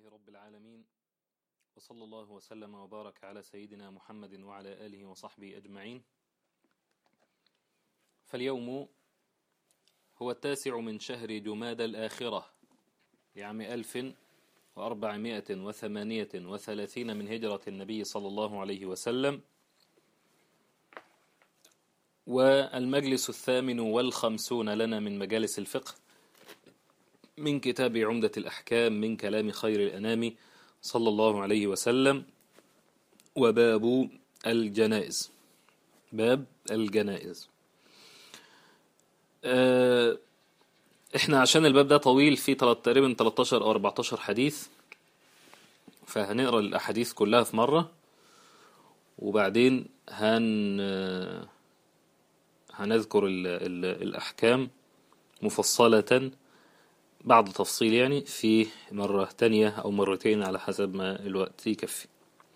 رب العالمين وصلى الله وسلم وبارك على سيدنا محمد وعلى آله وصحبه أجمعين فاليوم هو التاسع من شهر جماد الآخرة لعام ألف وأربعمائة وثمانية وثلاثين من هجرة النبي صلى الله عليه وسلم والمجلس الثامن والخمسون لنا من مجالس الفقه من كتاب عمدة الأحكام من كلام خير الأنام صلى الله عليه وسلم وباب الجنائز باب الجنائز آه احنا عشان الباب ده طويل فيه تقريبا 13 او 14 حديث فهنقرا الاحاديث كلها في مره وبعدين هن هنذكر ال ال الاحكام مفصله بعض تفصيل يعني في مرة تانية أو مرتين على حسب ما الوقت يكفي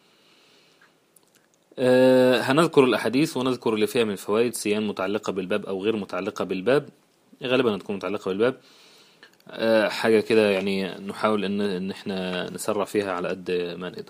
أه هنذكر الأحاديث ونذكر اللي فيها من فوائد سواء متعلقة بالباب أو غير متعلقة بالباب غالبا هتكون متعلقة بالباب أه حاجة كده يعني نحاول إن, إن إحنا نسرع فيها على قد ما نقدر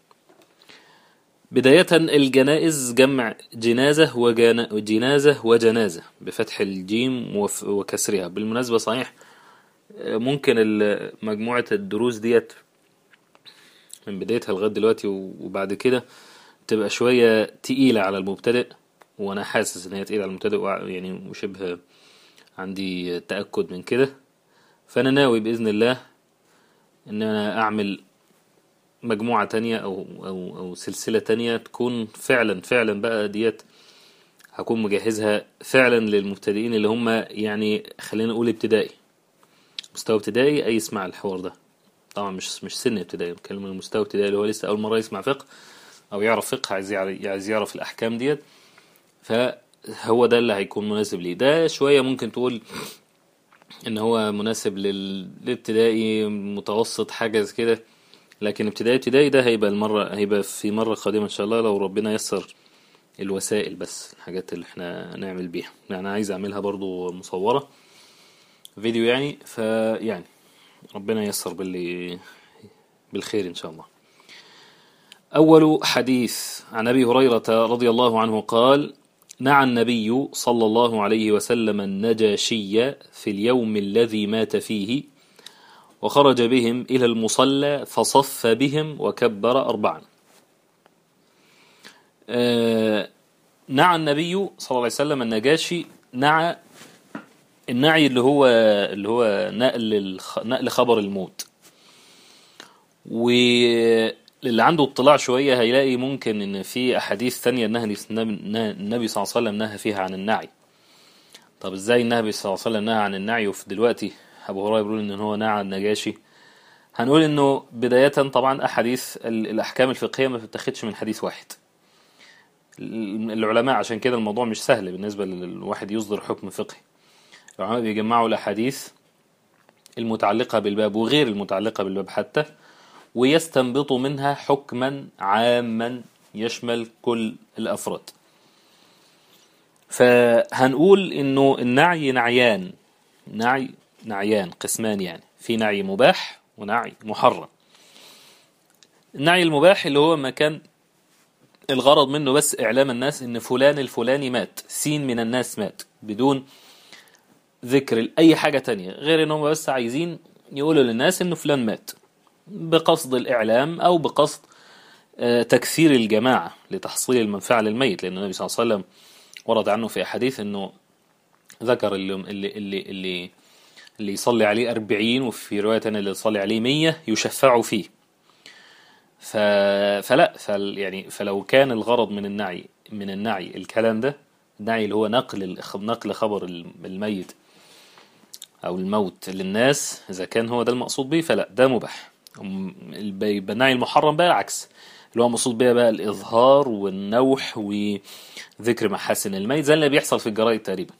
بداية الجنائز جمع جنازة وجنازة وجنازة بفتح الجيم وكسرها بالمناسبة صحيح ممكن مجموعة الدروس ديت من بدايتها لغاية دلوقتي وبعد كده تبقى شوية تقيلة على المبتدئ وأنا حاسس إن هي تقيلة على المبتدئ يعني وشبه عندي تأكد من كده فأنا ناوي بإذن الله إن أنا أعمل مجموعة تانية أو أو أو سلسلة تانية تكون فعلا فعلا بقى ديت هكون مجهزها فعلا للمبتدئين اللي هم يعني خلينا نقول ابتدائي مستوى ابتدائي اي يسمع الحوار ده طبعا مش مش سن ابتدائي بتكلم عن مستوى ابتدائي اللي هو لسه اول مره يسمع فقه او يعرف فقه عايز عايز يعرف الاحكام ديت فهو ده اللي هيكون مناسب ليه ده شويه ممكن تقول ان هو مناسب للابتدائي متوسط حاجه زي كده لكن ابتدائي ابتدائي ده هيبقى المره هيبقى في مره قادمه ان شاء الله لو ربنا يسر الوسائل بس الحاجات اللي احنا نعمل بيها يعني عايز اعملها برضو مصوره فيديو يعني فيعني ربنا ييسر باللي بالخير إن شاء الله أول حديث عن أبي هريرة رضي الله عنه قال نعى النبي صلى الله عليه وسلم النجاشي في اليوم الذي مات فيه وخرج بهم إلى المصلى فصف بهم وكبر أربعا آه نعى النبي صلى الله عليه وسلم النجاشي نعى النعي اللي هو اللي هو نقل نقل خبر الموت واللي عنده اطلاع شوية هيلاقي ممكن ان في احاديث تانية انها النبي صلى الله عليه وسلم نهى فيها عن النعي طب ازاي النبي صلى الله عليه وسلم نهى عن النعي وفي دلوقتي ابو هريره بيقول ان هو نهى عن النجاشي هنقول انه بداية طبعا احاديث الاحكام الفقهية ما بتتاخدش من حديث واحد العلماء عشان كده الموضوع مش سهل بالنسبة للواحد يصدر حكم فقهي العلماء بيجمعوا الأحاديث المتعلقة بالباب وغير المتعلقة بالباب حتى ويستنبطوا منها حكما عاما يشمل كل الأفراد فهنقول إنه النعي نعيان نعي نعيان قسمان يعني في نعي مباح ونعي محرم النعي المباح اللي هو ما كان الغرض منه بس إعلام الناس إن فلان الفلاني مات سين من الناس مات بدون ذكر أي حاجة تانية غير إنهم بس عايزين يقولوا للناس إنه فلان مات بقصد الإعلام أو بقصد تكثير الجماعة لتحصيل المنفعة للميت لأن النبي صلى الله عليه وسلم ورد عنه في أحاديث إنه ذكر اللي اللي اللي اللي, اللي يصلي عليه أربعين وفي رواية تانية اللي يصلي عليه مية يشفعوا فيه ف... فلا فل يعني فلو كان الغرض من النعي من النعي الكلام ده النعي اللي هو نقل نقل خبر الميت او الموت للناس اذا كان هو ده المقصود به فلا ده مباح النعي المحرم بقى العكس اللي هو مقصود بيه بقى الاظهار والنوح وذكر محاسن الميت زي اللي بيحصل في الجرائد تقريبا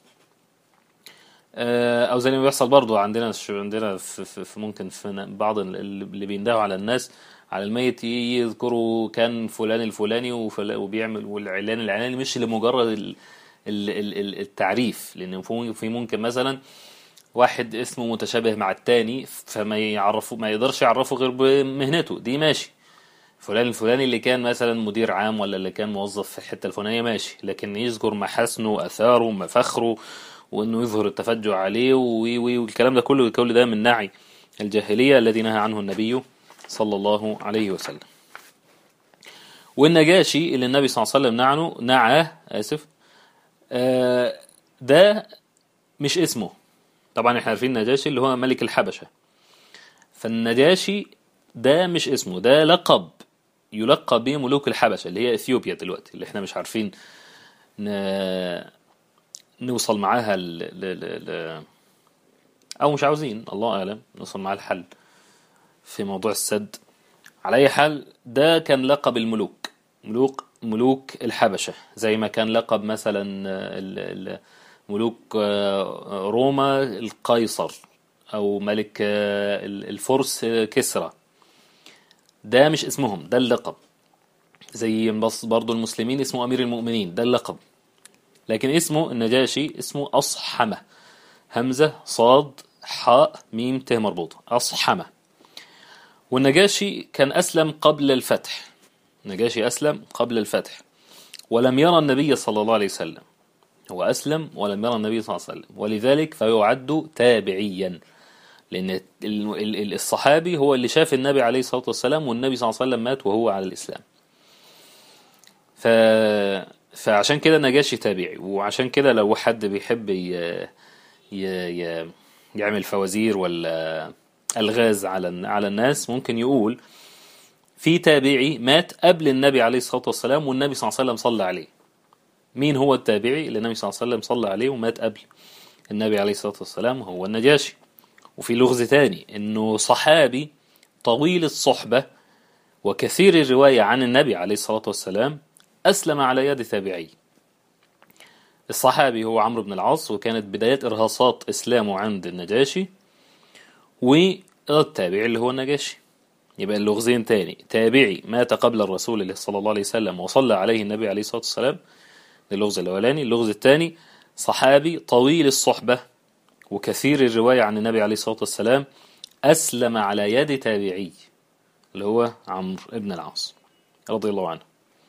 او زي اللي بيحصل برضو عندنا عندنا في, في ممكن في بعض اللي بيندهوا على الناس على الميت يذكروا كان فلان الفلاني وبيعمل والعلان العلاني مش لمجرد التعريف لان في ممكن مثلا واحد اسمه متشابه مع التاني فما يعرفوا ما يقدرش يعرفه غير بمهنته دي ماشي فلان الفلاني اللي كان مثلا مدير عام ولا اللي كان موظف في الحته الفلانيه ماشي لكن يذكر محاسنه واثاره ومفاخره وانه يظهر التفجع عليه وي- وي- والكلام ده كله كل ده من نعي الجاهليه الذي نهى عنه النبي صلى الله عليه وسلم والنجاشي اللي النبي صلى الله عليه وسلم نعنه نعاه اسف آه، ده مش اسمه طبعا احنا عارفين النجاشي اللي هو ملك الحبشه فالنجاشي ده مش اسمه ده لقب يلقب به ملوك الحبشه اللي هي اثيوبيا دلوقتي اللي احنا مش عارفين ن... نوصل معاها ل... ل... ل... ل... او مش عاوزين الله اعلم نوصل معاها الحل في موضوع السد على اي حال ده كان لقب الملوك ملوك ملوك الحبشه زي ما كان لقب مثلا ال... ال... ملوك آه، روما القيصر او ملك آه، الفرس آه، كسرى ده مش اسمهم ده اللقب زي بس برضو المسلمين اسمه امير المؤمنين ده اللقب لكن اسمه النجاشي اسمه اصحمه همزه صاد حاء ميم ت مربوطه اصحمه والنجاشي كان اسلم قبل الفتح النجاشي اسلم قبل الفتح ولم يرى النبي صلى الله عليه وسلم هو أسلم ولم يرى النبي صلى الله عليه وسلم ولذلك فيعد تابعيا لأن ال- ال- ال- الصحابي هو اللي شاف النبي عليه الصلاة والسلام والنبي صلى الله عليه وسلم مات وهو على الإسلام ف... فعشان كده النجاشي تابعي وعشان كده لو حد بيحب ي... ي... ي... يعمل فوازير ولا ألغاز على على الناس ممكن يقول في تابعي مات قبل النبي عليه الصلاة والسلام والنبي صلى الله عليه وسلم صلى عليه مين هو التابعي اللي النبي صلى الله عليه وسلم صلى عليه ومات قبل النبي عليه الصلاة والسلام هو النجاشي وفي لغز تاني انه صحابي طويل الصحبة وكثير الرواية عن النبي عليه الصلاة والسلام أسلم على يد تابعي الصحابي هو عمرو بن العاص وكانت بدايات إرهاصات إسلامه عند النجاشي والتابعي اللي هو النجاشي يبقى اللغزين تاني تابعي مات قبل الرسول صلى الله عليه وسلم وصلى عليه النبي عليه الصلاة والسلام ده اللغز الأولاني اللغز الثاني صحابي طويل الصحبة وكثير الرواية عن النبي عليه الصلاة والسلام أسلم على يد تابعي اللي هو عمرو بن العاص رضي الله عنه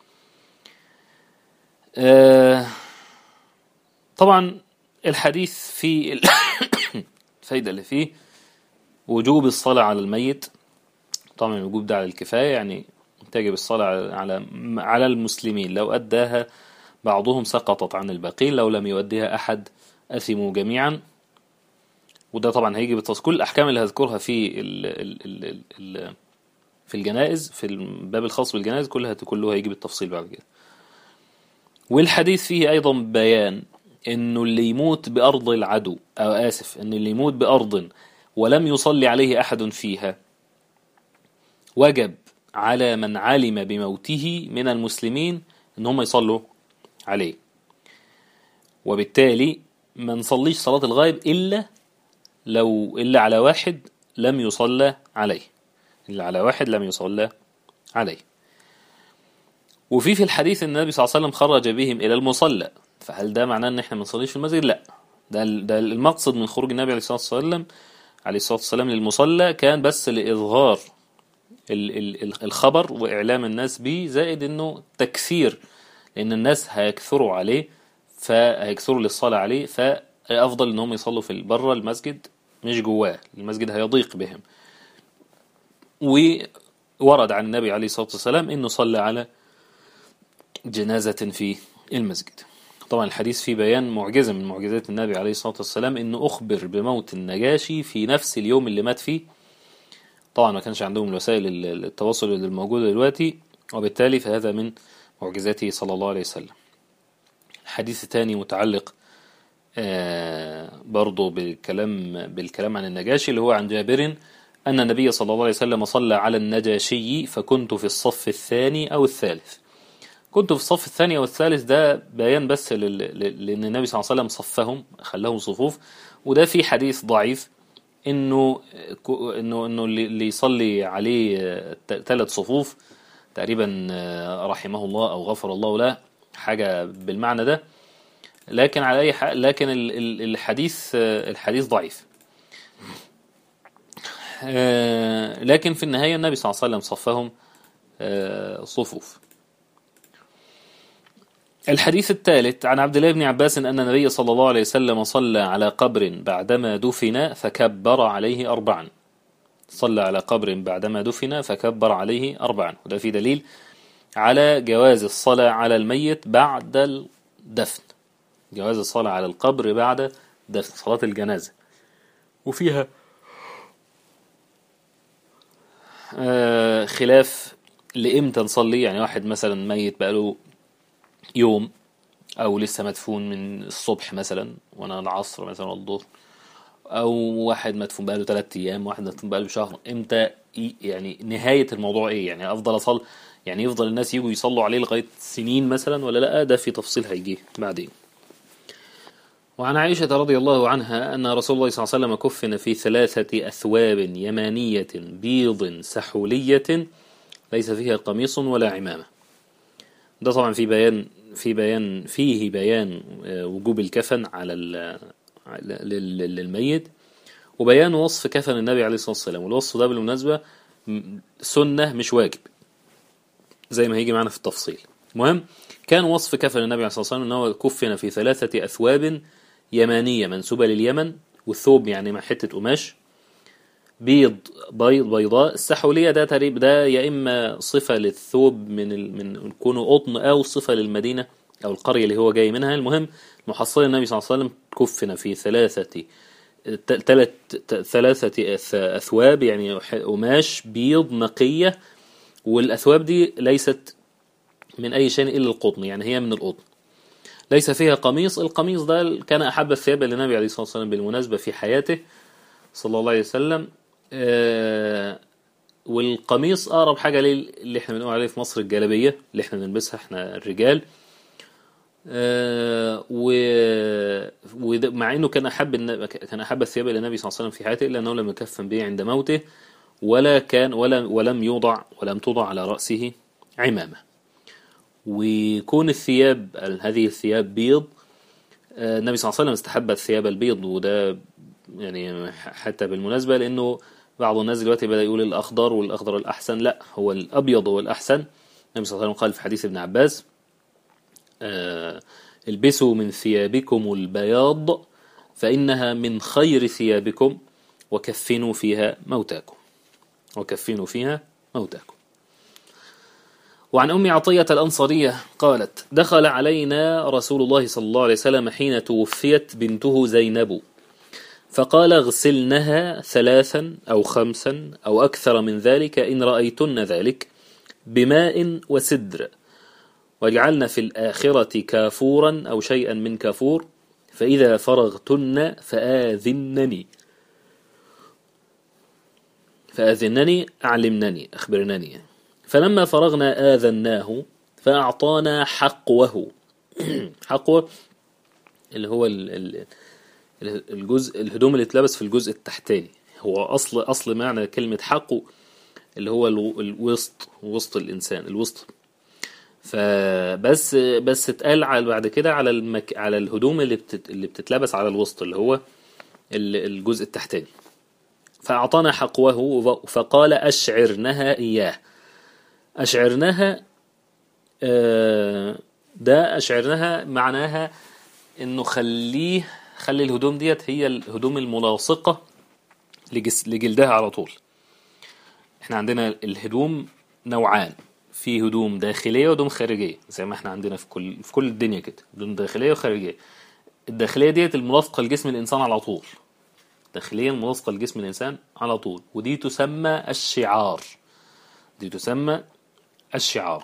آه طبعا الحديث في ال- الفايدة اللي فيه وجوب الصلاة على الميت طبعا الوجوب ده على الكفاية يعني تجب الصلاة على على على المسلمين لو أداها بعضهم سقطت عن الباقين لو لم يؤديها أحد أثموا جميعا وده طبعا هيجي بالتص كل الأحكام اللي هذكرها في ال ال ال ال ال في الجنائز في الباب الخاص بالجنائز كلها كله هيجي بالتفصيل بعد كده والحديث فيه أيضا بيان إنه اللي يموت بأرض العدو أو آسف إن اللي يموت بأرض ولم يصلي عليه أحد فيها وجب على من علم بموته من المسلمين إن هم يصلوا عليه وبالتالي ما نصليش صلاة الغائب إلا لو إلا على واحد لم يصلى عليه إلا على واحد لم يصلى عليه وفي في الحديث ان النبي صلى الله عليه وسلم خرج بهم الى المصلى فهل ده معناه ان احنا ما نصليش في المسجد لا ده ال- ده المقصد من خروج النبي عليه الصلاه والسلام عليه الصلاه والسلام للمصلى كان بس لاظهار ال- ال- ال- الخبر واعلام الناس به زائد انه تكثير لان الناس هيكثروا عليه فهيكثروا للصلاه عليه فافضل ان هم يصلوا في بره المسجد مش جواه المسجد هيضيق بهم وورد عن النبي عليه الصلاه والسلام انه صلى على جنازة في المسجد طبعا الحديث فيه بيان معجزة من معجزات النبي عليه الصلاة والسلام انه اخبر بموت النجاشي في نفس اليوم اللي مات فيه طبعا ما كانش عندهم الوسائل ال- التواصل اللي موجودة دلوقتي وبالتالي فهذا من معجزاته صلى الله عليه وسلم الحديث الثاني متعلق آه، برضه بالكلام بالكلام عن النجاشي اللي هو عن جابر أن النبي صلى الله عليه وسلم صلى على النجاشي فكنت في الصف الثاني أو الثالث كنت في الصف الثاني والثالث ده بيان بس لل... لل- لأن النبي صلى الله عليه وسلم صفهم خلاهم صفوف وده في حديث ضعيف إنه كو- إنه إنه اللي اللي يصلي عليه ثلاث صفوف تقريبا آه، رحمه الله أو غفر الله له حاجة بالمعنى ده لكن على أي حال لكن ال- ال- الحديث آه، الحديث ضعيف آه، لكن في النهاية النبي صلى الله عليه وسلم صفهم آه، صفوف الحديث الثالث عن عبد الله بن عباس أن النبي صلى الله عليه وسلم صلى على قبر بعدما دفن فكبر عليه أربعا صلى على قبر بعدما دفن فكبر عليه أربعا وده في دليل على جواز الصلاة على الميت بعد الدفن جواز الصلاة على القبر بعد دفن صلاة الجنازة وفيها آه، خلاف لإمتى نصلي يعني واحد مثلا ميت بقاله يوم أو لسه مدفون من الصبح مثلا وأنا العصر مثلا ولا الظهر أو واحد مدفون بقاله ثلاث أيام واحد مدفون بقاله شهر إمتى ي- يعني نهاية الموضوع إيه يعني أفضل أصل يعني يفضل الناس يجوا يصلوا عليه لغاية سنين مثلا ولا لأ ده في تفصيل هيجي بعدين وعن عائشة رضي الله عنها أن رسول الله صلى الله عليه وسلم كفن في ثلاثة أثواب يمانية بيض سحولية ليس فيها قميص ولا عمامة ده طبعا في بيان في بيان فيه بيان آه، وجوب الكفن على ال- على- لل- للميت وبيان وصف كفن النبي عليه الصلاة والسلام والوصف ده بالمناسبة م- سنة مش واجب زي ما هيجي معنا في التفصيل المهم كان وصف كفن النبي عليه الصلاة والسلام أنه كفن في ثلاثة أثواب يمانية منسوبة لليمن والثوب يعني مع حتة قماش بيض بيض بيضاء السحولية ده تقريبا ده يا إما صفة للثوب من ال... من كونه قطن أو صفة للمدينة أو القرية اللي هو جاي منها المهم محصل النبي صلى الله عليه وسلم كفن في ثلاثة ثلاث ثلاثة أث- أثواب يعني ح- قماش بيض نقية والأثواب دي ليست من أي شيء إلا القطن يعني هي من القطن ليس فيها قميص القميص ده كان أحب الثياب للنبي عليه الصلاة والسلام بالمناسبة في حياته صلى الله عليه وسلم آه، والقميص أقرب حاجة ليه اللي احنا بنقول عليه في مصر الجلابية اللي احنا بنلبسها احنا الرجال آه، و وده- مع انه كان احب الن- كان احب الثياب الى النبي صلى الله عليه وسلم في حياته الا انه لم يكفن به عند موته ولا كان ولا ولم يوضع ولم توضع على راسه عمامه وكون الثياب هذه الثياب بيض آه، النبي صلى الله عليه وسلم استحب الثياب البيض وده يعني حتى بالمناسبة لأنه بعض الناس دلوقتي بدأ يقول الأخضر والأخضر الأحسن لا هو الأبيض هو الأحسن النبي صلى الله عليه وسلم قال في حديث ابن عباس آه، البسوا من ثيابكم البياض فإنها من خير ثيابكم وكفنوا فيها موتاكم وكفنوا فيها موتاكم وعن أم عطية الأنصارية قالت دخل علينا رسول الله صلى الله عليه وسلم حين توفيت بنته زينب فقال اغسلنها ثلاثا أو خمسا أو أكثر من ذلك إن رأيتن ذلك بماء وسدر واجعلن في الآخرة كافورا أو شيئا من كافور فإذا فرغتن فآذنني فآذنني أعلمنني أخبرنني فلما فرغنا آذناه فأعطانا حقوه حقوه اللي هو ال- ال- الجزء الهدوم اللي اتلبس في الجزء التحتاني هو أصل أصل معنى كلمة حقه اللي هو الو- الوسط وسط الإنسان الوسط فبس بس اتقال على بعد كده على المك على الهدوم اللي بتت اللي بتتلبس على الوسط اللي هو ال- الجزء التحتاني فأعطانا حقوه وف- فقال أشعرنها إياه أشعرناها آه، ده أشعرناها معناها إنه خليه خلي الهدوم ديت هي الهدوم الملاصقة لجس لجلدها على طول احنا عندنا الهدوم نوعان في هدوم داخلية وهدوم خارجية زي ما احنا عندنا في كل في كل الدنيا كده هدوم داخلية وخارجية الداخلية ديت الملاصقة لجسم الإنسان على طول داخليا ملاصقة لجسم الإنسان على طول ودي تسمى الشعار دي تسمى الشعار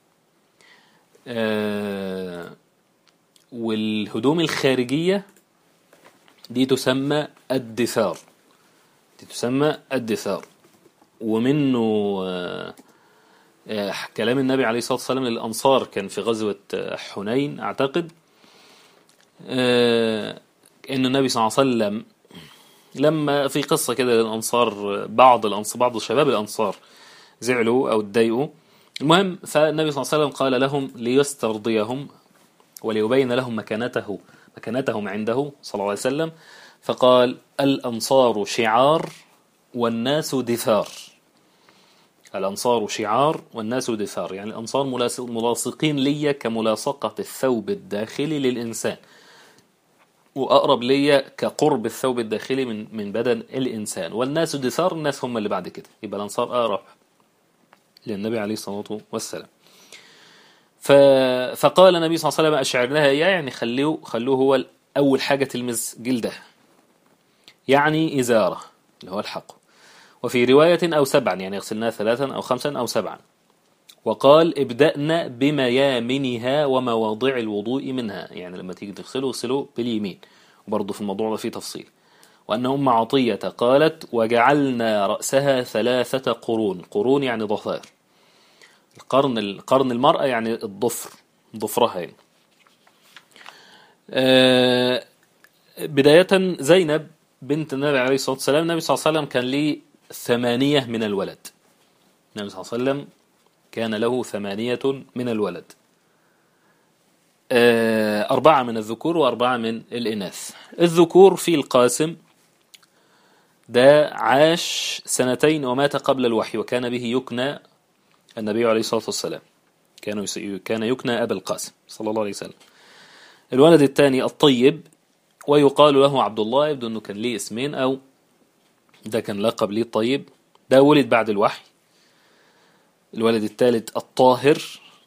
آه والهدوم الخارجية دي تسمى الدثار دي تسمى الدثار ومنه آه آه كلام النبي عليه الصلاة والسلام للأنصار كان في غزوة آه، حنين أعتقد آه إن النبي صلى الله عليه وسلم لما في قصة كده للأنصار بعض الأنصار بعض شباب الأنصار زعلوا أو اتضايقوا المهم فالنبي صلى الله عليه وسلم قال لهم ليسترضيهم وليبين لهم مكانته مكانتهم عنده صلى الله عليه وسلم فقال الأنصار شعار والناس دثار الأنصار شعار والناس دثار يعني الأنصار ملاصقين لي كملاصقة الثوب الداخلي للإنسان وأقرب لي كقرب الثوب الداخلي من من بدن الإنسان والناس دثار الناس هم اللي بعد كده يبقى الأنصار أقرب للنبي عليه الصلاة والسلام ف... فقال النبي صلى الله عليه وسلم أشعرناها إياه يعني خلوه خلوه هو أول حاجة تلمس جلدها يعني إزارة اللي هو الحق وفي رواية أو سبعا يعني يغسلناها ثلاثا أو خمسا أو سبعا وقال ابدأنا بميامنها ومواضع الوضوء منها يعني لما تيجي تغسله اغسله باليمين وبرضه في الموضوع ده فيه تفصيل وأن أم عطية قالت وجعلنا رأسها ثلاثة قرون قرون يعني ضفائر القرن القرن المرأة يعني الضفر ضفرها يعني آه بداية زينب بنت النبي عليه الصلاة والسلام النبي صلى الله عليه وسلم كان ليه ثمانية من الولد النبي صلى الله عليه وسلم كان له ثمانية من الولد أربعة من الذكور وأربعة من الإناث الذكور في القاسم ده عاش سنتين ومات قبل الوحي وكان به يكنى النبي عليه الصلاة والسلام كان كان يكنى أبا القاسم صلى الله عليه وسلم الولد الثاني الطيب ويقال له عبد الله يبدو أنه كان ليه اسمين أو ده كان لقب ليه الطيب ده ولد بعد الوحي الولد الثالث الطاهر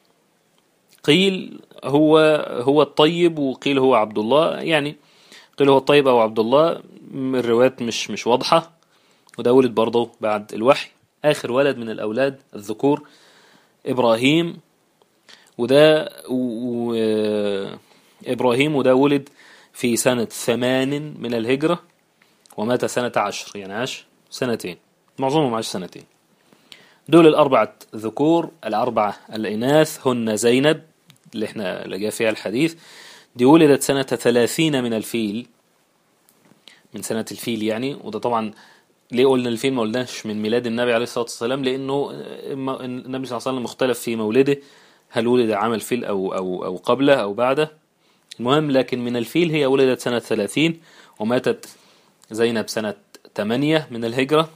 قيل هو هو الطيب وقيل هو عبد الله يعني قيل هو الطيب أو عبد الله الروايات مش مش واضحة وده ولد برضه بعد الوحي آخر ولد من الأولاد الذكور إبراهيم وده و... إبراهيم وده ولد في سنة ثمان من الهجرة ومات سنة عشر يعني عاش سنتين معظمهم عاش سنتين دول الأربعة ذكور الأربعة الإناث هن زينب اللي احنا لقى فيها الحديث دي ولدت سنة ثلاثين من الفيل من سنة الفيل يعني وده طبعا ليه قلنا الفيل ما قلناش من ميلاد النبي عليه الصلاة والسلام لأنه النبي صلى الله عليه وسلم مختلف في مولده هل ولد عام الفيل أو, أو, أو قبله أو بعده المهم لكن من الفيل هي ولدت سنة ثلاثين وماتت زينب سنة ثمانية من الهجرة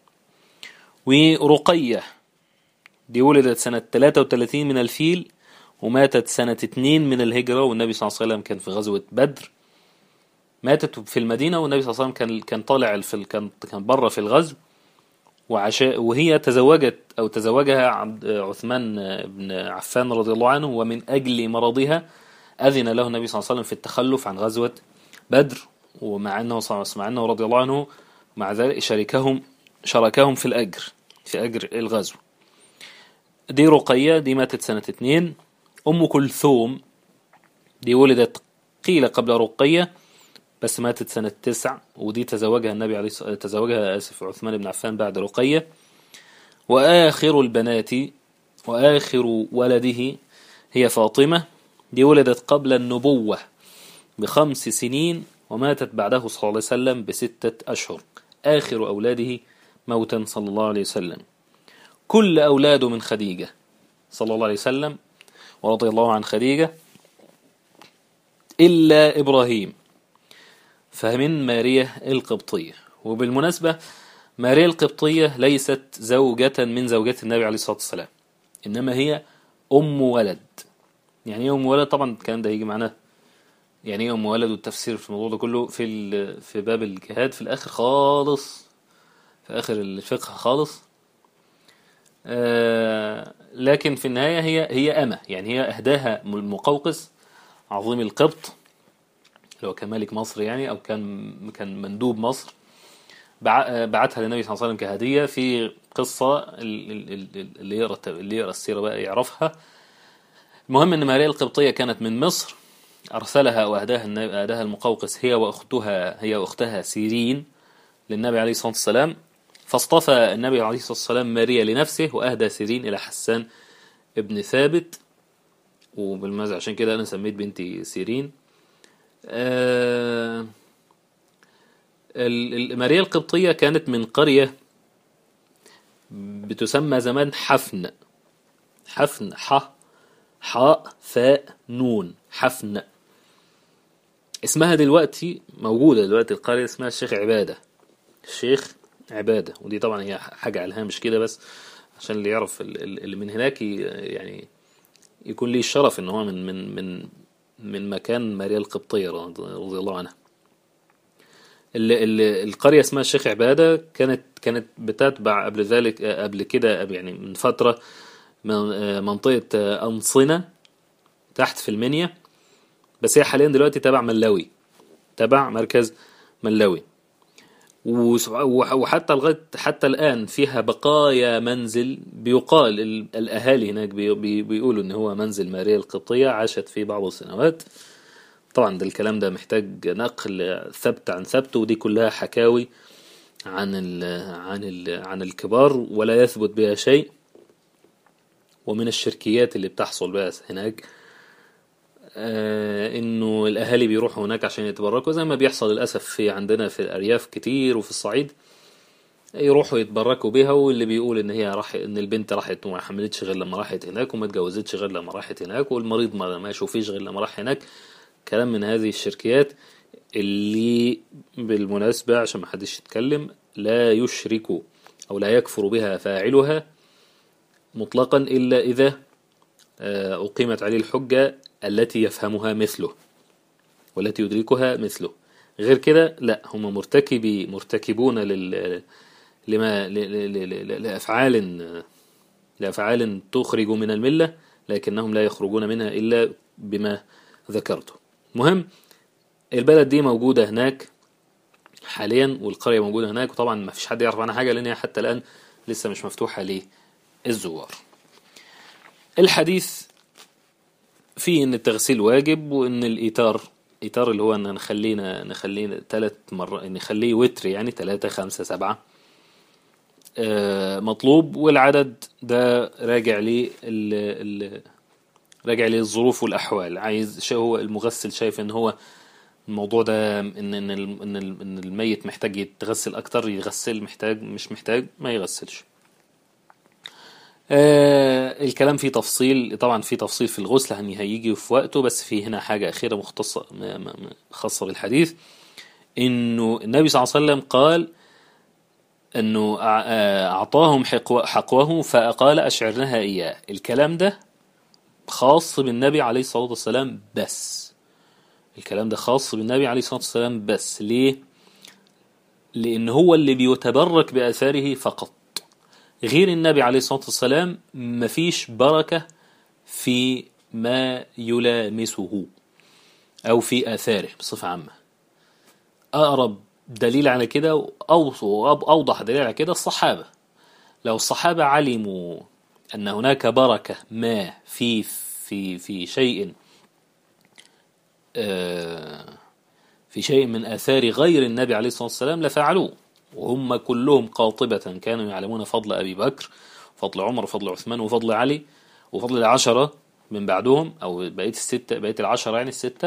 ورقية دي ولدت سنة 33 من الفيل وماتت سنة 2 من الهجرة والنبي صلى الله عليه وسلم كان في غزوة بدر ماتت في المدينة والنبي صلى الله عليه وسلم كان كان طالع في كان كان بره في الغزو وعشاء وهي تزوجت أو تزوجها عبد عثمان بن عفان رضي الله عنه ومن أجل مرضها أذن له النبي صلى الله عليه وسلم في التخلف عن غزوة بدر ومع أنه مع أنه رضي الله عنه مع ذلك شاركهم شاركهم في الأجر في أجر الغزو دي رقية دي ماتت سنة اتنين أم كلثوم دي ولدت قيل قبل رقية بس ماتت سنة تسع ودي تزوجها النبي عليه الصلاة تزوجها آسف عثمان بن عفان بعد رقية وآخر البنات وآخر ولده هي فاطمة دي ولدت قبل النبوة بخمس سنين وماتت بعده صلى الله عليه وسلم بستة أشهر آخر أولاده موتا صلى الله عليه وسلم كل أولاده من خديجة صلى الله عليه وسلم ورضي الله عن خديجة إلا إبراهيم فمن ماريا القبطية وبالمناسبة ماريا القبطية ليست زوجة من زوجات النبي عليه الصلاة والسلام إنما هي أم ولد يعني ايه أم ولد طبعا الكلام ده هيجي معنا يعني ايه أم ولد والتفسير في الموضوع ده كله في في باب الجهاد في الآخر خالص في آخر الفقه خالص آه لكن في النهاية هي هي أمة يعني هي أهداها المقوقس عظيم القبط اللي هو كان ملك مصر يعني أو كان كان مندوب مصر بعتها للنبي صلى الله عليه وسلم كهدية في قصة اللي يقرأ اللي يقرأ السيرة بقى يعرفها المهم أن ماريا القبطية كانت من مصر أرسلها وأهداها أهداها المقوقس هي وأختها هي وأختها سيرين للنبي عليه الصلاة والسلام فاصطفى النبي عليه الصلاة والسلام ماريا لنفسه وأهدى سيرين إلى حسان ابن ثابت وبالمناسبة عشان كده أنا سميت بنتي سيرين آه ماريا القبطية كانت من قرية بتسمى زمان حفن حفن ح حاء فاء نون حفن اسمها دلوقتي موجودة دلوقتي القرية اسمها الشيخ عبادة الشيخ عبادة ودي طبعا هي حاجة على الهامش كده بس عشان اللي يعرف ال- ال- اللي من هناك ي- يعني يكون ليه الشرف ان هو من من من من مكان ماريا القبطية رضي رضي الله عنها ال- ال- القرية اسمها الشيخ عبادة كانت كانت بتتبع قبل ذلك آه، قبل كده قبل- يعني من فترة من آه، منطقة آه، أنصنة تحت في المنيا بس هي حاليا دلوقتي تبع ملاوي تبع مركز ملاوي وس- وح- وحتى لغاية حتى الآن فيها بقايا منزل بيقال ال- الأهالي هناك بي بي بيقولوا إن هو منزل ماريا القبطية عاشت فيه بعض السنوات طبعا ده الكلام ده محتاج نقل ثبت عن ثبت ودي كلها حكاوي عن ال عن ال عن الكبار ولا يثبت بها شيء ومن الشركيات اللي بتحصل بقى هناك آه انه الاهالي بيروحوا هناك عشان يتبركوا زي ما بيحصل للاسف في عندنا في الارياف كتير وفي الصعيد يروحوا يتبركوا بيها واللي بيقول ان هي راح ان البنت راحت وما حملتش غير لما راحت هناك وما اتجوزتش غير لما راحت هناك والمريض ما ما يشوفيش غير لما راح هناك كلام من هذه الشركيات اللي بالمناسبة عشان ما حدش يتكلم لا يشرك او لا يكفر بها فاعلها مطلقا الا اذا آه، أقيمت عليه الحجة التي يفهمها مثله والتي يدركها مثله غير كده لا هم مرتكبي مرتكبون لل لما ل- ل- ل- ل- لأفعال لأفعال تخرج من الملة لكنهم لا يخرجون منها إلا بما ذكرته مهم البلد دي موجودة هناك حاليا والقرية موجودة هناك وطبعا ما فيش حد يعرف عنها حاجة لأن هي حتى الآن لسه مش مفتوحة للزوار الحديث فيه ان التغسيل واجب وان الايتار ايتار اللي هو ان نخلينا نخلينا ثلاث مرات نخليه وتر يعني ثلاثة خمسة سبعة آه، مطلوب والعدد ده راجع لي ال ال راجع لي الظروف والاحوال عايز شيء هو المغسل شايف ان هو الموضوع ده ان ان ال- ان ال- ان الميت محتاج يتغسل اكتر يغسل محتاج مش محتاج ما يغسلش آه الكلام فيه تفصيل طبعا فيه تفصيل في الغسل يعني هيجي في وقته بس في هنا حاجة أخيرة مختصة م- م- م- خاصة بالحديث إنه النبي صلى الله عليه وسلم قال إنه أع- آه، أعطاهم حقو- حقوه فقال أشعرنها إياه الكلام ده خاص بالنبي عليه الصلاة والسلام بس الكلام ده خاص بالنبي عليه الصلاة والسلام بس ليه؟ لأن هو اللي بيتبرك بآثاره فقط غير النبي عليه الصلاة والسلام مفيش بركة في ما يلامسه أو في آثاره بصفة عامة أقرب دليل على كده أو أوضح دليل على كده الصحابة لو الصحابة علموا أن هناك بركة ما في في في شيء آه، في شيء من آثار غير النبي عليه الصلاة والسلام لفعلوه وهم كلهم قاطبة كانوا يعلمون فضل أبي بكر فضل عمر وفضل عثمان وفضل علي وفضل العشرة من بعدهم أو بقية الستة بقية العشرة يعني الستة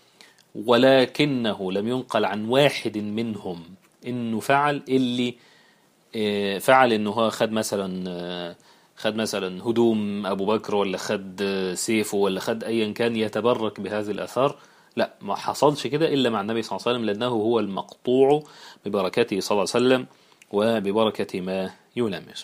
ولكنه لم ينقل عن واحد منهم إنه فعل اللي آه، فعل إنه هو خد مثلا آه، خد مثلا هدوم أبو بكر ولا خد آه، سيفه ولا خد أيا كان يتبرك بهذه الآثار لا ما حصلش كده إلا مع النبي صلى الله عليه وسلم لأنه هو المقطوع ببركته صلى الله عليه وسلم وببركة ما يلامسه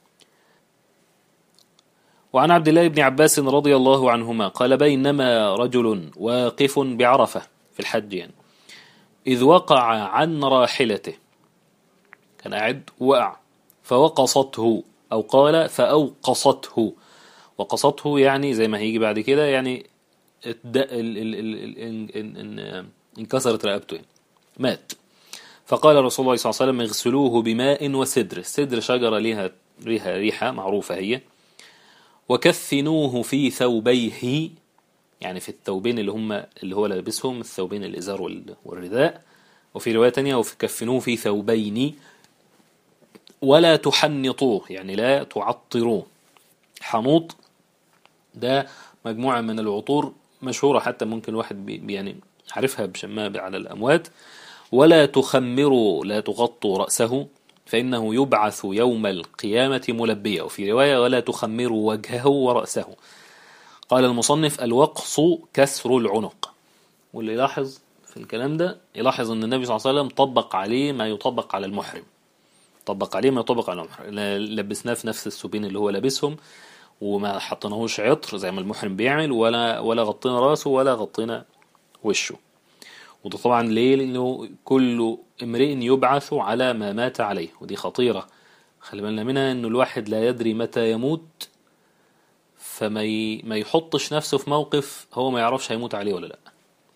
وعن عبد الله بن عباس رضي الله عنهما قال بينما رجل واقف بعرفة في الحج يعني إذ وقع عن راحلته كان قاعد وقع فوقصته أو قال فأوقصته وقصته يعني زي ما هيجي بعد كده يعني الد- ال- ال- ال- ال- ان- ان- ان- انكسرت رقبته يعني. مات فقال رسول الله صلى الله عليه وسلم اغسلوه بماء وسدر السدر شجرة لها ريحة, ريحة معروفة هي وكفنوه في ثوبيه يعني في الثوبين اللي هم اللي هو لابسهم الثوبين الإزار وال- والرداء وفي رواية تانية وكفنوه في ثوبين ولا تحنطوه يعني لا تعطروه حنوط ده مجموعة من العطور مشهورة حتى ممكن الواحد بي بي- يعني عارفها بشمها على الأموات ولا تخمروا لا تغطوا رأسه فإنه يبعث يوم القيامة ملبيا وفي رواية ولا تخمروا وجهه ورأسه قال المصنف الوقص كسر العنق واللي يلاحظ في الكلام ده يلاحظ أن النبي صلى الله عليه وسلم طبق عليه ما يطبق على المحرم طبق عليه ما يطبق على المحرم لا- لبسناه في نفس الثوبين اللي هو لابسهم وما حطيناهوش عطر زي ما المحرم بيعمل ولا ولا غطينا راسه ولا غطينا وشه وده طبعا ليه لانه كل امرئ يبعث على ما مات عليه ودي خطيرة خلي بالنا منها انه الواحد لا يدري متى يموت فما ي... ما يحطش نفسه في موقف هو ما يعرفش هيموت عليه ولا لا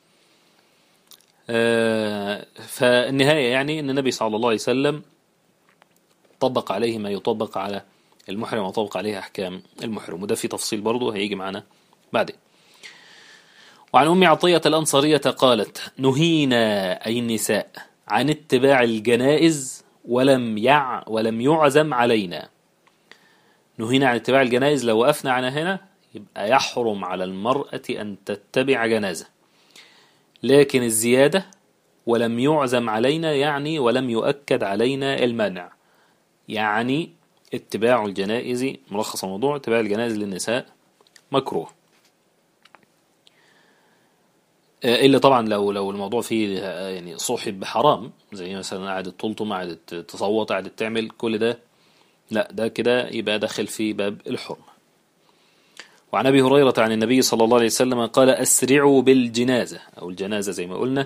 آه، فالنهاية يعني ان النبي صلى الله عليه وسلم طبق عليه ما يطبق على المحرم وطبق عليه احكام المحرم وده في تفصيل برضه هيجي معنا بعدين وعن أم عطية الأنصارية قالت نهينا أي النساء عن اتباع الجنائز ولم يع ولم يعزم علينا نهينا عن اتباع الجنائز لو وقفنا على هنا يبقى يحرم على المرأة أن تتبع جنازة لكن الزيادة ولم يعزم علينا يعني ولم يؤكد علينا المنع يعني اتباع الجنائز ملخص الموضوع اتباع الجنائز للنساء مكروه آه، الا طبعا لو لو الموضوع فيه آه، يعني صحب بحرام زي مثلا قعدت تلطم قعدت تصوت قعدت تعمل كل ده لا ده كده يبقى داخل في باب الحرمه وعن ابي هريره عن النبي صلى الله عليه وسلم قال اسرعوا بالجنازه او الجنازه زي ما قلنا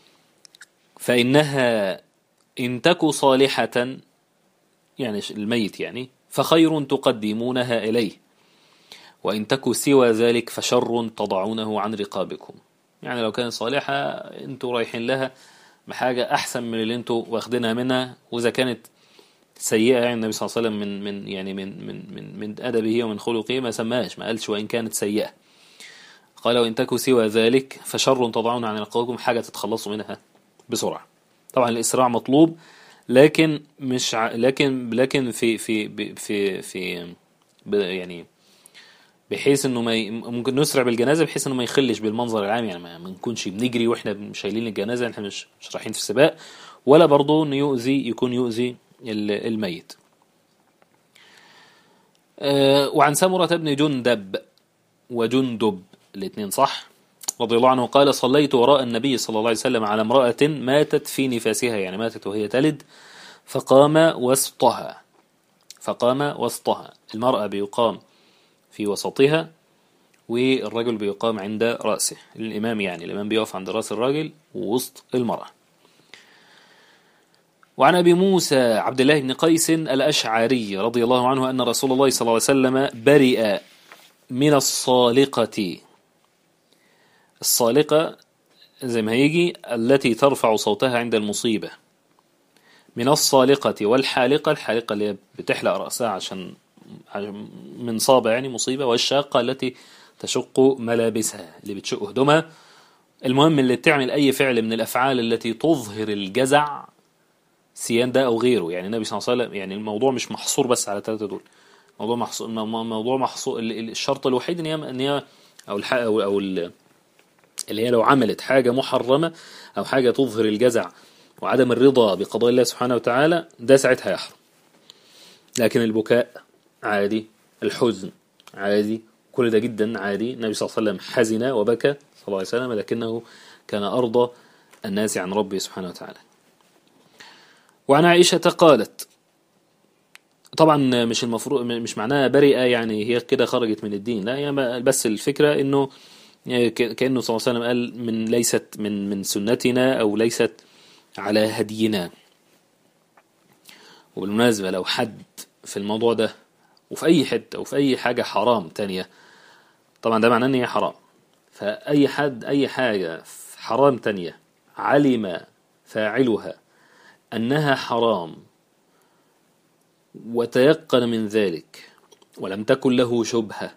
فانها ان تك صالحه يعني الميت يعني فخير تقدمونها اليه وان تك سوى ذلك فشر تضعونه عن رقابكم يعني لو كانت صالحة انتوا رايحين لها بحاجة أحسن من اللي انتوا واخدينها منها وإذا كانت سيئة يعني النبي صلى الله عليه وسلم من من يعني من من من من أدبه ومن خلقه ما سماهاش ما قالش وإن كانت سيئة قال وإن تكوا سوى ذلك فشر تضعون عن رقابكم حاجة تتخلصوا منها بسرعة طبعا الإسراع مطلوب لكن مش ع... لكن لكن في في ب- في في ب- يعني بحيث انه ما ي... ممكن نسرع بالجنازه بحيث انه ما يخلش بالمنظر العام يعني ما ما نكونش بنجري واحنا شايلين الجنازه احنا مش مش رايحين في سباق ولا برضه انه يؤذي يكون يؤذي ال- الميت. آه، وعن سمرة بن جندب وجندب الاثنين صح رضي الله عنه قال صليت وراء النبي صلى الله عليه وسلم على امرأة ماتت في نفاسها يعني ماتت وهي تلد فقام وسطها فقام وسطها المرأة بيقام في وسطها والرجل بيقام عند رأسه الإمام يعني الإمام بيقف عند رأس الراجل ووسط المرأة وعن أبي موسى عبد الله بن قيس الأشعري رضي الله عنه أن رسول الله صلى الله عليه وسلم برئ من الصالقة الصالقة زي ما هيجي التي ترفع صوتها عند المصيبة من الصالقة والحالقة الحالقة اللي هي بتحلق رأسها عشان من صابة يعني مصيبة والشاقة التي تشق ملابسها اللي بتشق هدومها المهم اللي تعمل أي فعل من الأفعال التي تظهر الجزع سيان ده أو غيره يعني النبي صلى الله عليه وسلم يعني الموضوع مش محصور بس على الثلاثة دول موضوع محصور موضوع محصور الشرط الوحيد ان هي ان هي او الح او او اللي هي لو عملت حاجة محرمة او حاجة تظهر الجزع وعدم الرضا بقضاء الله سبحانه وتعالى ده ساعتها يحرم لكن البكاء عادي الحزن عادي كل ده جدا عادي النبي صلى الله عليه وسلم حزن وبكى صلى الله عليه وسلم لكنه كان أرضى الناس عن ربه سبحانه وتعالى وعن عائشة قالت طبعا مش المفروض مش معناها بريئة يعني هي كده خرجت من الدين لا يعني بس الفكرة انه كأنه صلى الله عليه وسلم قال من ليست من من سنتنا او ليست على هدينا وبالمناسبة لو حد في الموضوع ده وفي أي حتة وفي أي حاجة حرام تانية طبعا ده معناه إن هي حرام فأي حد أي حاجة حرام تانية علم فاعلها أنها حرام وتيقن من ذلك ولم تكن له شبهة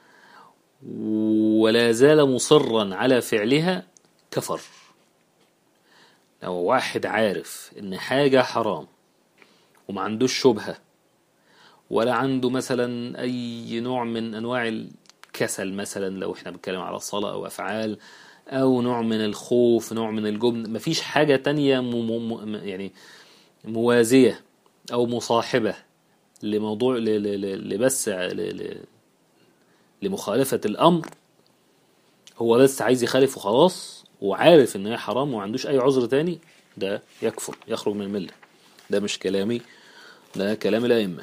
ولا زال مصرا على فعلها كفر لو واحد عارف ان حاجة حرام وما عندوش شبهة ولا عنده مثلا اي نوع من انواع الكسل مثلا لو احنا بنتكلم على الصلاة او افعال او نوع من الخوف نوع من الجبن مفيش حاجة تانية م م يعني موازية او مصاحبة لموضوع لبس لمخالفة الامر هو بس عايز يخالف وخلاص وعارف ان هي حرام وما عندوش اي عذر تاني ده يكفر يخرج من المله ده مش كلامي ده كلام الأئمة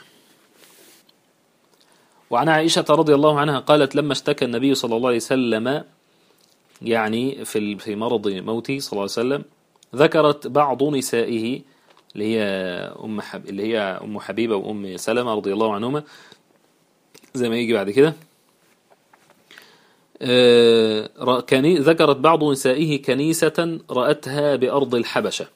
وعن عائشة رضي الله عنها قالت لما اشتكى النبي صلى الله عليه وسلم يعني في في مرض موته صلى الله عليه وسلم ذكرت بعض نسائه اللي هي أم حب... اللي هي أم حبيبة وأم سلمة رضي الله عنهما زي ما يجي بعد كده آه، كني... ذكرت بعض نسائه كنيسة رأتها بأرض الحبشة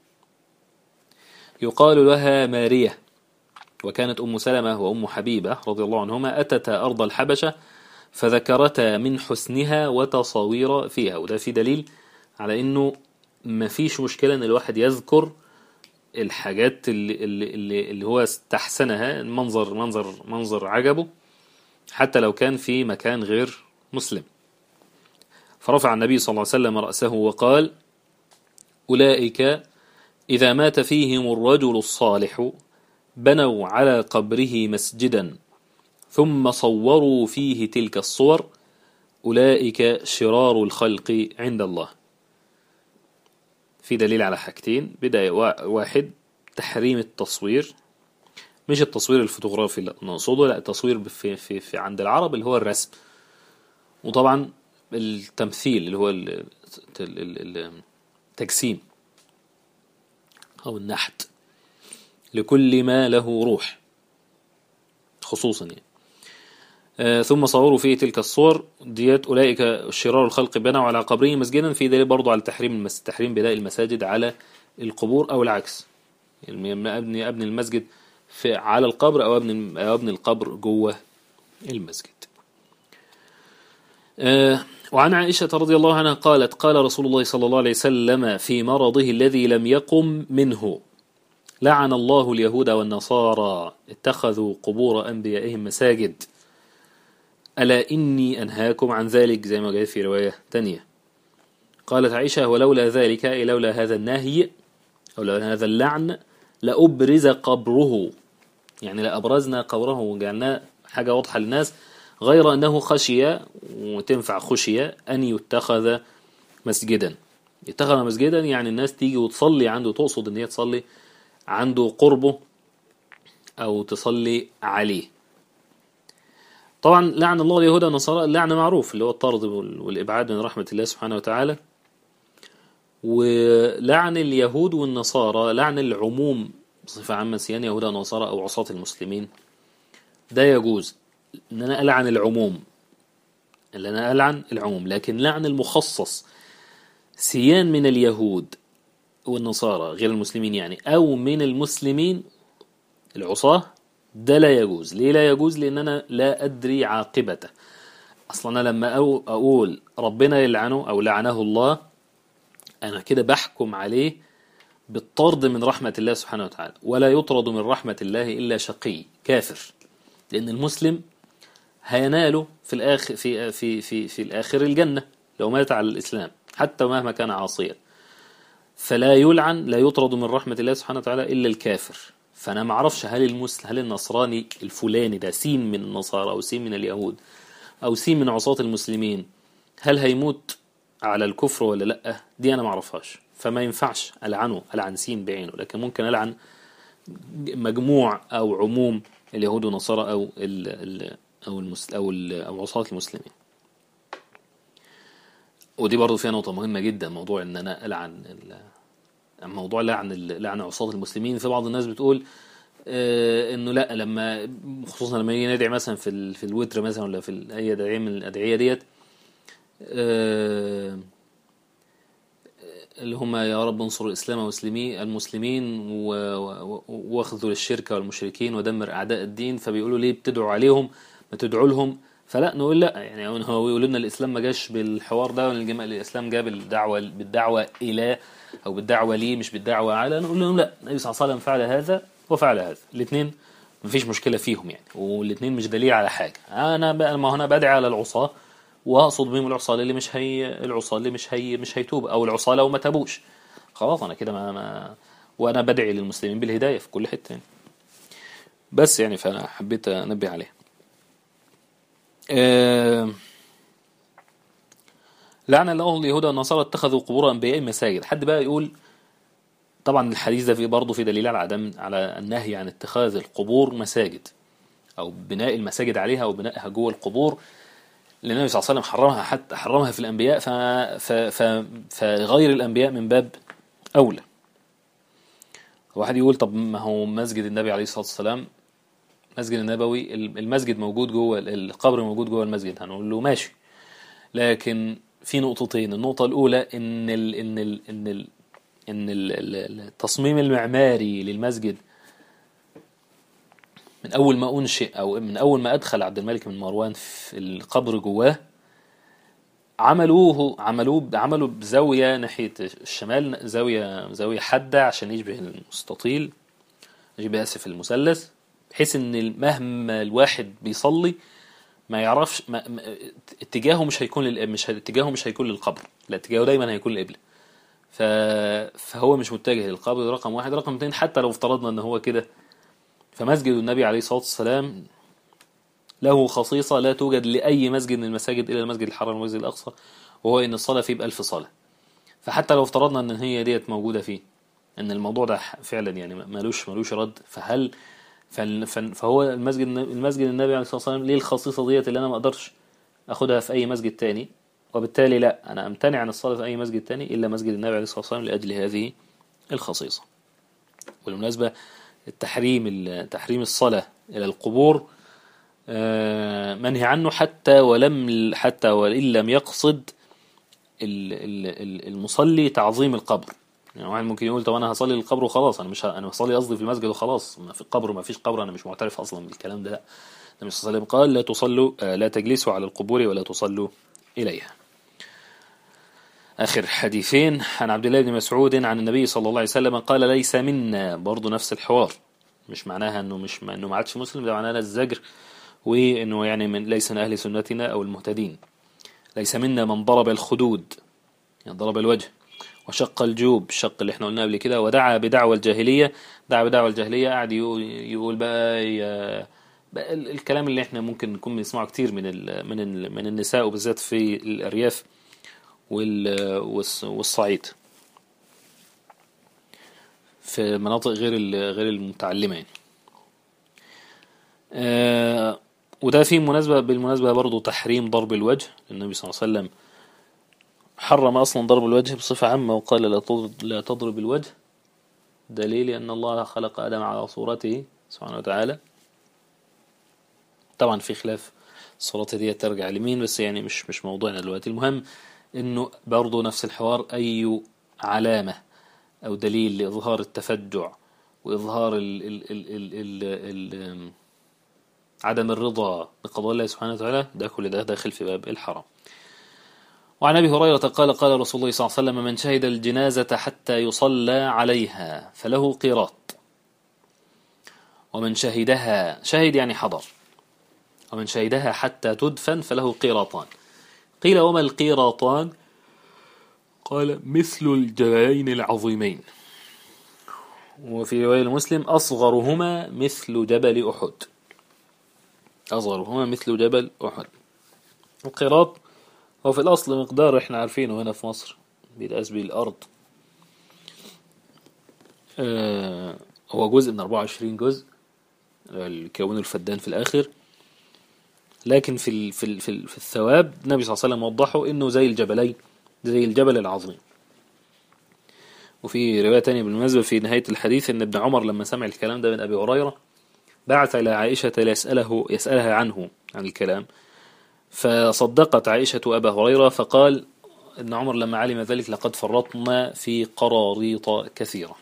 يقال لها مارية وكانت أم سلمة وأم حبيبة رضي الله عنهما أتتا أرض الحبشة فذكرتا من حسنها وتصاوير فيها وده في دليل على أنه ما فيش مشكلة أن الواحد يذكر الحاجات اللي, اللي, اللي, اللي هو استحسنها منظر منظر منظر عجبه حتى لو كان في مكان غير مسلم فرفع النبي صلى الله عليه وسلم رأسه وقال أولئك إذا مات فيهم الرجل الصالح بنوا على قبره مسجدا ثم صوروا فيه تلك الصور أولئك شرار الخلق عند الله في دليل على حاجتين بداية واحد تحريم التصوير مش التصوير الفوتوغرافي لا نقصده لا التصوير في, في, في عند العرب اللي هو الرسم وطبعا التمثيل اللي هو التجسيم أو النحت لكل ما له روح خصوصا يعني آه ثم صوروا فيه تلك الصور ديت أولئك شرار الخلق بنوا على قبره مسجدا في دليل برضو على تحريم المس... تحريم بناء المساجد على القبور أو العكس يعني أبني أبني المسجد في على القبر أو أبني أو أبني القبر جوه المسجد آه وعن عائشة رضي الله عنها قالت قال رسول الله صلى الله عليه وسلم في مرضه الذي لم يقم منه لعن الله اليهود والنصارى اتخذوا قبور أنبيائهم مساجد ألا إني أنهاكم عن ذلك زي ما جاء في رواية تانية قالت عائشة ولولا ذلك أي لولا هذا النهي أو لولا هذا اللعن لأبرز قبره يعني لأبرزنا قبره وجعلناه حاجة واضحة للناس غير أنه خشية وتنفع خشية أن يتخذ مسجدا يتخذ مسجدا يعني الناس تيجي وتصلي عنده تقصد أن هي تصلي عنده قربه أو تصلي عليه طبعا لعن الله اليهود والنصارى اللعن معروف اللي هو الطرد والإبعاد من رحمة الله سبحانه وتعالى ولعن اليهود والنصارى لعن العموم بصفة عامة سيان يهود ونصارى أو عصاة المسلمين ده يجوز ان انا العن العموم اللي انا العن العموم لكن لعن المخصص سيان من اليهود والنصارى غير المسلمين يعني او من المسلمين العصاة ده لا يجوز ليه لا يجوز لان انا لا ادري عاقبته اصلا انا لما اقول ربنا يلعنه او لعنه الله انا كده بحكم عليه بالطرد من رحمة الله سبحانه وتعالى ولا يطرد من رحمة الله إلا شقي كافر لأن المسلم هيناله في الآخر في في في في الآخر الجنة لو مات على الإسلام حتى مهما كان عاصيا فلا يلعن لا يطرد من رحمة الله سبحانه وتعالى إلا الكافر فأنا ما أعرفش هل المسلم هل النصراني الفلاني ده سين من النصارى أو سين من اليهود أو سين من عصاة المسلمين هل هيموت على الكفر ولا لأ دي أنا ما أعرفهاش فما ينفعش ألعنه ألعن سين بعينه لكن ممكن ألعن مجموع أو عموم اليهود والنصارى أو ال ال أو المسل أو أو عصاة المسلمين ودي برضو فيها نقطة مهمة جدا موضوع إن أنا ألعن موضوع لعن لعن عصاة المسلمين في بعض الناس بتقول آه انه لا لما خصوصا لما يجي ندعي مثلا في في الوتر مثلا ولا في اي ادعيه من الادعيه ديت آه اللي هم يا رب انصر الاسلام والمسلمين المسلمين واخذوا للشرك والمشركين ودمر اعداء الدين فبيقولوا ليه بتدعوا عليهم ما تدعوا لهم فلا نقول لا يعني هو يقول لنا الاسلام ما جاش بالحوار ده ولا الاسلام جاب الدعوه بالدعوه الى او بالدعوه ليه مش بالدعوه على نقول لهم لا النبي صلى الله عليه وسلم فعل هذا وفعل هذا الاثنين مفيش مشكله فيهم يعني والاثنين مش دليل على حاجه انا بقى ما هنا بدعي على العصاه واقصد بهم العصاه اللي مش هي العصاه اللي مش هي مش هيتوب او العصاه لو ما تابوش خلاص انا كده ما, ما وانا بدعي للمسلمين بالهدايه في كل حته يعني. بس يعني فانا حبيت انبه عليه آه لعن الله اليهود والنصارى اتخذوا قبور انبياء مساجد حد بقى يقول طبعا الحديث ده فيه برضه في دليل على عدم على النهي عن اتخاذ القبور مساجد او بناء المساجد عليها او بنائها جوه القبور لان النبي صلى الله عليه وسلم حرمها حتى حرمها في الانبياء ف... ف... ف... فغير الانبياء من باب اولى واحد يقول طب ما هو مسجد النبي عليه الصلاه والسلام مسجد النبوي المسجد موجود جوه القبر موجود جوه المسجد هنقول له ماشي لكن في نقطتين النقطة الأولى إن ال إن ال إن ال إن ال التصميم المعماري للمسجد من أول ما أنشئ أو من أول ما أدخل عبد الملك بن مروان في القبر جواه عملوه عملوه عملوا بزاوية ناحية الشمال زاوية زاوية حادة عشان يشبه المستطيل يشبه آسف المثلث بحيث إن مهما الواحد بيصلي ما يعرفش ما ما اتجاهه مش هيكون لل... مش ه- اتجاهه مش هيكون للقبر لا اتجاهه دايما هيكون للقبلة ف... فهو مش متجه للقبر ده رقم واحد رقم اتنين حتى لو افترضنا ان هو كده فمسجد النبي عليه الصلاة والسلام له خصيصة لا توجد لأي مسجد من المساجد إلا المسجد الحرام والمسجد الأقصى وهو إن الصلاة فيه بألف صلاة فحتى لو افترضنا إن هي ديت موجودة فيه إن الموضوع ده فعلا يعني ملوش ملوش رد فهل فال- فال- فهو المسجد المسجد النبي عليه الصلاة والسلام ليه الخصيصة ديت اللي أنا ما أقدرش أخدها في أي مسجد تاني وبالتالي لا أنا أمتنع عن الصلاة في أي مسجد تاني إلا مسجد النبي عليه الصلاة والسلام لأجل هذه الخصيصة بالمناسبة التحريم ال- تحريم الصلاة إلى القبور آه، منهي عنه حتى ولم حتى وإن لم يقصد ال- ال- ال- المصلي تعظيم القبر يعني واحد ممكن يقول طب انا هصلي للقبر وخلاص انا مش ه... انا هصلي قصدي في المسجد وخلاص ما في القبر ما فيش قبر انا مش معترف اصلا بالكلام ده لا النبي صلى الله عليه وسلم قال لا تصلوا آه، لا تجلسوا على القبور ولا تصلوا اليها آخر حديثين عن عبد الله بن مسعود عن النبي صلى الله عليه وسلم قال ليس منا برضه نفس الحوار مش معناها انه مش انه ما عادش مسلم ده معناها الزجر وانه يعني من ليس من اهل سنتنا او المهتدين ليس منا من ضرب الخدود يعني ضرب الوجه وشق الجوب الشق اللي احنا قلناه قبل كده ودعا بدعوى الجاهلية دعا بدعوى الجاهلية قاعد يقول, يقول بقى, يا بقى ال- الكلام اللي احنا ممكن نكون بنسمعه كتير من ال من ال من النساء وبالذات في الأرياف وال والص- والصعيد في مناطق غير ال- غير المتعلمة يعني آه، وده في مناسبة بالمناسبة برضو تحريم ضرب الوجه النبي صلى الله عليه وسلم حرم أصلا ضرب الوجه بصفة عامة وقال لا تضرب, لا تضرب الوجه دليل أن الله خلق آدم على صورته سبحانه وتعالى طبعا في خلاف الصورة دي ترجع لمين بس يعني مش مش موضوعنا دلوقتي المهم انه برضه نفس الحوار اي علامة او دليل لاظهار التفجع واظهار ال ال ال ال ال ال عدم الرضا بقضاء الله سبحانه وتعالى ده كل ده داخل في باب الحرام وعن ابي هريره قال قال رسول الله صلى الله عليه وسلم من شهد الجنازه حتى يصلى عليها فله قيراط ومن شهدها شهد يعني حضر ومن شهدها حتى تدفن فله قيراطان قيل وما القيراطان قال مثل الجبلين العظيمين وفي رواية المسلم أصغرهما مثل جبل أحد أصغرهما مثل جبل أحد القيراط هو في الأصل مقدار احنا عارفينه هنا في مصر بيتقاس بالأرض آه هو جزء من 24 جزء اللي يكونوا الفدان في الآخر لكن في ال في ال في, ال في الثواب النبي صلى الله عليه وسلم وضحه انه زي الجبلين زي الجبل العظيم وفي رواية تانية بالمناسبة في نهاية الحديث ان ابن عمر لما سمع الكلام ده من ابي هريرة بعث الى عائشة ليسأله يسألها عنه عن الكلام فصدقت عائشة ابا هريرة فقال ابن عمر لما علم ذلك لقد فرطنا في قراريط كثيرة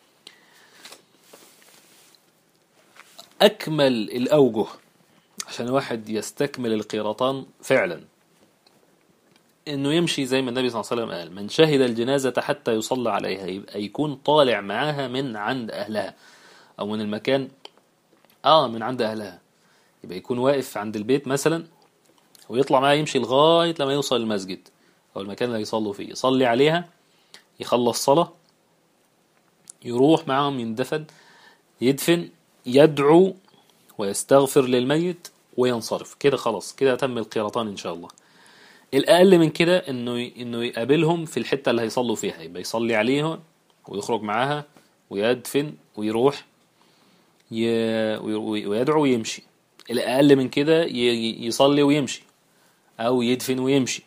أكمل الأوجه عشان الواحد يستكمل القيراطان فعلا انه يمشي زي ما النبي صلى الله عليه وسلم قال من شهد الجنازة حتى يصلى عليها يبقى يكون طالع معاها من عند اهلها او من المكان اه من عند اهلها يبقى يكون واقف عند البيت مثلا ويطلع معاها يمشي لغاية لما يوصل المسجد او المكان اللي يصلوا فيه يصلي عليها يخلص صلاة يروح معاهم يندفن يدفن يدعو ويستغفر للميت وينصرف كده خلاص كده تم القيراطان ان شاء الله الاقل من كده انه انه يقابلهم في الحته اللي هيصلوا فيها يبقى يصلي عليهم ويخرج معاها ويدفن ويروح ويدعو ويمشي الأقل من كده يصلي ويمشي أو يدفن ويمشي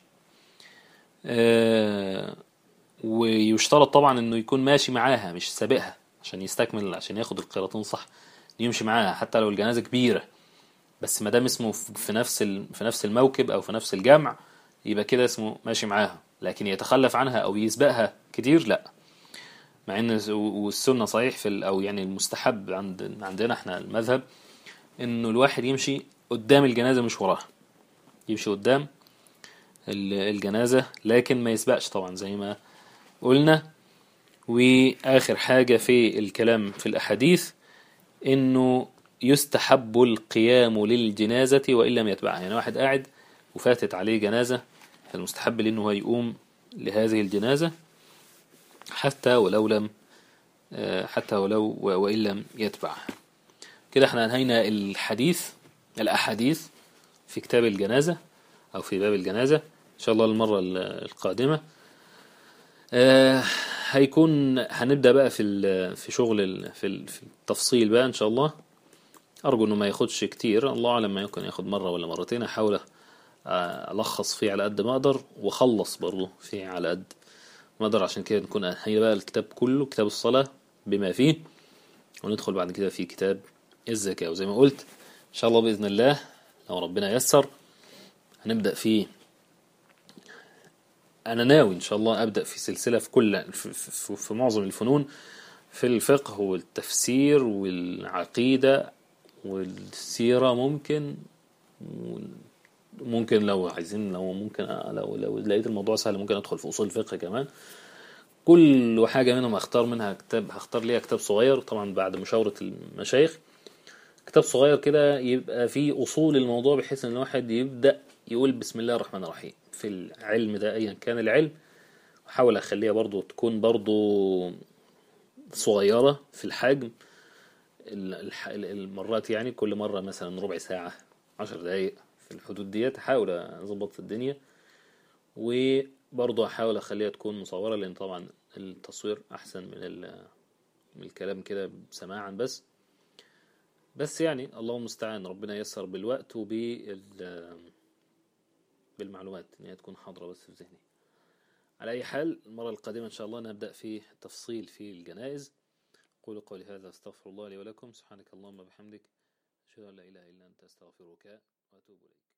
آه، ويشترط طبعا انه يكون ماشي معاها مش سابقها عشان يستكمل عشان ياخد القيراطين صح يمشي معاها حتى لو الجنازة كبيرة بس ما دام اسمه في نفس في نفس الموكب او في نفس الجمع يبقى كده اسمه ماشي معاها لكن يتخلف عنها او يسبقها كتير لا مع ان والسنة صحيح في او يعني المستحب عند عندنا احنا المذهب انه الواحد يمشي قدام الجنازة مش وراها يمشي قدام الجنازة لكن ما يسبقش طبعا زي ما قلنا واخر حاجة في الكلام في الاحاديث انه يستحب القيام للجنازة وإن لم يتبعها يعني واحد قاعد وفاتت عليه جنازة فالمستحب لأنه هو يقوم لهذه الجنازة حتى ولو لم آه، حتى ولو وإن لم يتبعها كده احنا انهينا الحديث الأحاديث في كتاب الجنازة أو في باب الجنازة إن شاء الله المرة القادمة آه، هيكون هنبدأ بقى في في شغل في التفصيل بقى إن شاء الله أرجو إنه ما ياخدش كتير الله أعلم ما يمكن ياخد مرة ولا مرتين أحاول ألخص فيه على قد ما أقدر وأخلص برضه فيه على قد ما أقدر عشان كده نكون هي بقى الكتاب كله كتاب الصلاة بما فيه وندخل بعد كده في كتاب الزكاة وزي ما قلت إن شاء الله بإذن الله لو ربنا يسر هنبدأ فيه أنا ناوي إن شاء الله أبدأ في سلسلة في كل في, في, في معظم الفنون في الفقه والتفسير والعقيدة والسيرة ممكن ممكن لو عايزين لو ممكن لو لو لقيت الموضوع سهل ممكن ادخل في اصول الفقه كمان كل حاجة منهم هختار منها كتاب هختار ليها كتاب صغير طبعا بعد مشاورة المشايخ كتاب صغير كده يبقى فيه أصول الموضوع بحيث إن الواحد يبدأ يقول بسم الله الرحمن الرحيم في العلم ده أيا كان العلم أحاول أخليها برضو تكون برضو صغيرة في الحجم المرات يعني كل مرة مثلا ربع ساعة عشر دقايق في الحدود ديت أحاول أظبط الدنيا وبرضه أحاول أخليها تكون مصورة لأن طبعا التصوير أحسن من من الكلام كده سماعا بس بس يعني الله المستعان ربنا يسر بالوقت وبال بالمعلومات ان هي تكون حاضرة بس في ذهني على أي حال المرة القادمة إن شاء الله نبدأ في تفصيل في الجنائز قولوا قولي هذا استغفر الله لي ولكم سبحانك اللهم وبحمدك أشهد أن لا إله إلا أنت أستغفرك وأتوب إليك